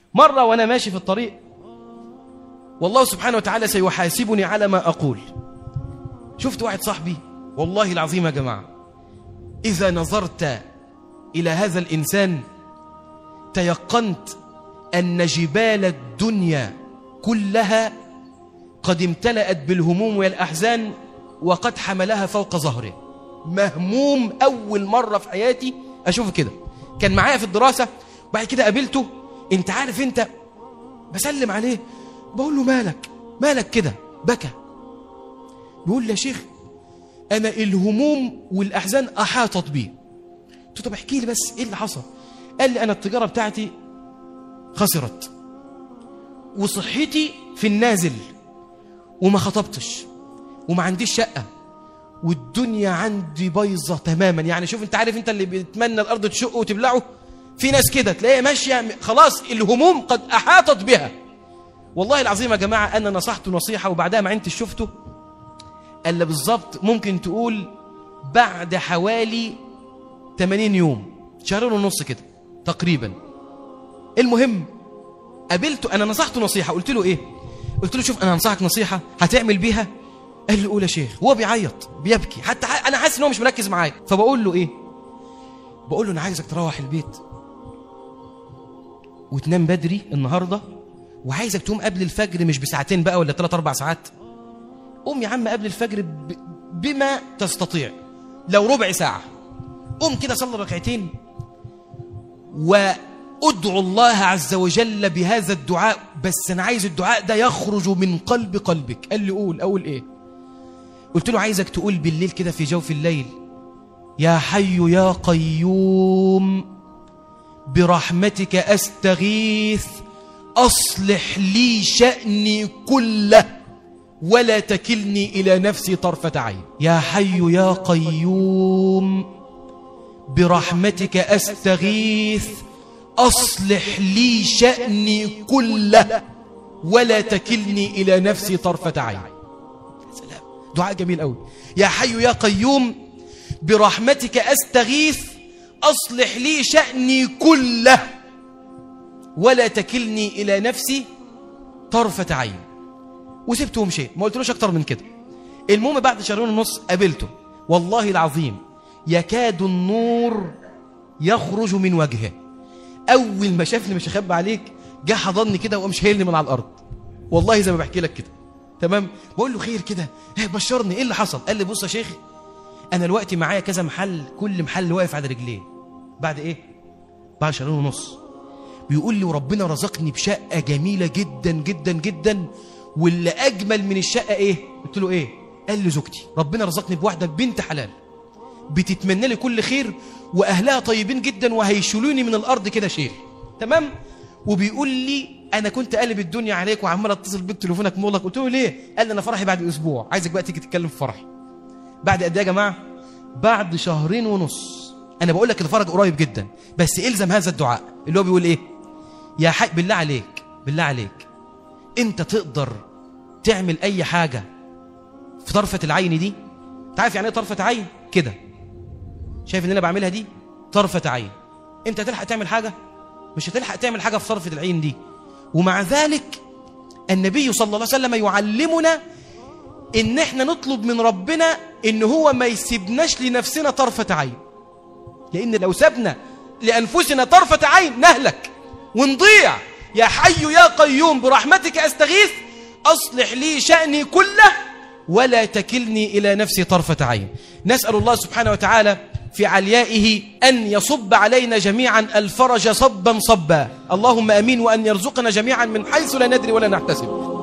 مرة وأنا ماشي في الطريق والله سبحانه وتعالى سيحاسبني على ما أقول شفت واحد صاحبي والله العظيم يا جماعة إذا نظرت إلى هذا الإنسان تيقنت أن جبال الدنيا كلها قد امتلأت بالهموم والأحزان وقد حملها فوق ظهره مهموم أول مرة في حياتي أشوفه كده كان معايا في الدراسة بعد كده قابلته انت عارف انت بسلم عليه بقول له مالك مالك كده بكى بيقول لي يا شيخ انا الهموم والاحزان احاطت بي قلت له طب احكي لي بس ايه اللي حصل قال لي انا التجاره بتاعتي خسرت وصحتي في النازل وما خطبتش وما عنديش شقه والدنيا عندي بايظه تماما يعني شوف انت عارف انت اللي بيتمنى الارض تشق وتبلعه في ناس كده تلاقيها ماشيه خلاص الهموم قد احاطت بها والله العظيم يا جماعه انا نصحته نصيحه وبعدها ما عدتش شفته الا بالظبط ممكن تقول بعد حوالي 80 يوم شهرين ونص كده تقريبا المهم قابلته انا نصحته نصيحه قلت له ايه قلت له شوف انا هنصحك نصيحه هتعمل بيها قال لي قول يا شيخ هو بيعيط بيبكي حتى ح... انا حاسس ان هو مش مركز معايا فبقول له ايه بقول له انا عايزك تروح البيت وتنام بدري النهارده وعايزك تقوم قبل الفجر مش بساعتين بقى ولا ثلاث اربع ساعات قوم يا عم قبل الفجر ب... بما تستطيع لو ربع ساعه قوم كده صلي ركعتين وادعو الله عز وجل بهذا الدعاء بس انا عايز الدعاء ده يخرج من قلب قلبك قال لي قول اقول ايه قلت له عايزك تقول بالليل كده في جوف الليل يا حي يا قيوم برحمتك استغيث اصلح لي شاني كله ولا تكلني الى نفسي طرفه عين يا حي يا قيوم برحمتك استغيث اصلح لي شاني كله ولا تكلني الى نفسي طرفه عين سلام دعاء جميل قوي يا حي يا قيوم برحمتك استغيث اصلح لي شاني كله ولا تكلني الى نفسي طرفه عين وسبته ومشيت ما قلتلوش اكتر من كده المهم بعد شهرين ونص قابلته والله العظيم يكاد النور يخرج من وجهه اول ما شافني مش هخبي عليك جه حضني كده وقام شايلني من على الارض والله زي ما بحكي لك كده تمام بقول له خير كده ايه بشرني ايه اللي حصل قال لي بص يا شيخ انا دلوقتي معايا كذا محل كل محل واقف على رجليه بعد ايه بعد شهرين ونص بيقول لي وربنا رزقني بشقه جميله جدا جدا جدا واللي اجمل من الشقه ايه قلت له ايه قال لي زوجتي ربنا رزقني بواحده بنت حلال بتتمنى لي كل خير واهلها طيبين جدا وهيشيلوني من الارض كده شيل تمام وبيقول لي انا كنت قلب الدنيا عليك وعمال اتصل بيك تليفونك مغلق قلت له ليه قال لي انا فرحي بعد اسبوع عايزك بقى تيجي تتكلم في فرحي بعد قد ايه يا جماعه بعد شهرين ونص انا بقول لك الفرج قريب جدا بس الزم هذا الدعاء اللي هو بيقول ايه يا حي بالله عليك بالله عليك انت تقدر تعمل اي حاجه في طرفه العين دي انت عارف يعني ايه طرفه عين كده شايف ان انا بعملها دي طرفه عين انت هتلحق تعمل حاجه مش هتلحق تعمل حاجه في طرفه العين دي ومع ذلك النبي صلى الله عليه وسلم يعلمنا ان احنا نطلب من ربنا ان هو ما يسيبناش لنفسنا طرفه عين لان لو سبنا لانفسنا طرفه عين نهلك ونضيع يا حي يا قيوم برحمتك استغيث اصلح لي شاني كله ولا تكلني الى نفسي طرفه عين نسال الله سبحانه وتعالى في عليائه ان يصب علينا جميعا الفرج صبا صبا اللهم امين وان يرزقنا جميعا من حيث لا ندري ولا نحتسب